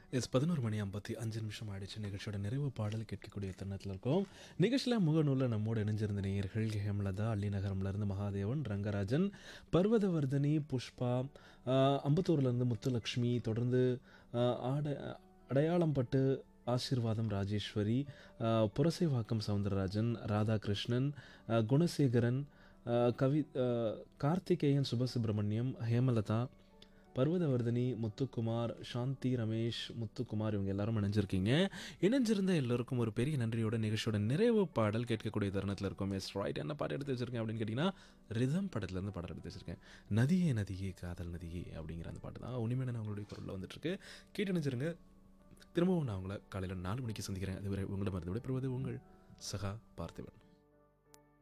S பதினோரு மணி ஐம்பத்தி அஞ்சு நிமிஷம் ஆயிடுச்சு நிகழ்ச்சியோட நிறைவு பாடல் கேட்கக்கூடிய தருணத்தில் இருக்கோம் நிகழ்ச்சியில் முகநூலில் நம்மோடு இணைஞ்சிருந்த நேயர்கள் ஹேமலதா அள்ளிநகரம்லேருந்து மகாதேவன் ரங்கராஜன் பர்வதவர்தினி புஷ்பா ஆஹ், அம்பத்தூர்லேருந்து முத்துலக்ஷ்மி தொடர்ந்து ஆஹ், ஆட அடையாளம் பட்டு ஆசீர்வாதம் ராஜேஸ்வரி ஆஹ், புரசைவாக்கம் சவுந்தரராஜன் ராதாகிருஷ்ணன் ஆஹ், குணசேகரன் ஆஹ், கவி ஆஹ், கார்த்திகேயன் சுபசுப்ரமணியம் ஹேமலதா பர்வதவர்தினி முத்துக்குமார் சாந்தி ரமேஷ் முத்துக்குமார் இவங்க எல்லாரும் இணைஞ்சிருக்கீங்க இணைஞ்சிருந்த எல்லோருக்கும் ஒரு பெரிய நன்றியோட நிகழ்ச்சியோட நிறைவு பாடல் கேட்கக்கூடிய தருணத்தில் இருக்கும் எஸ் ரைட் என்ன பாட்டு எடுத்து வச்சிருக்கேன் அப்படின்னு கேட்டிங்கன்னா ரிதம் படத்துலேருந்து பாடல் எடுத்து வச்சிருக்கேன் நதியே நதியே காதல் நதியே அப்படிங்கிற அந்த பாட்டு தான் உனிமையான அவங்களுடைய குரலில் வந்துட்டுருக்கு கேட்டு நினைச்சிருங்க திரும்பவும் நான் உங்களை காலையில் நாலு மணிக்கு சந்திக்கிறேன் அதுவரை உங்களிடம் இருந்து விடைபெறுவது உங்கள் சகா பார்த்திபன்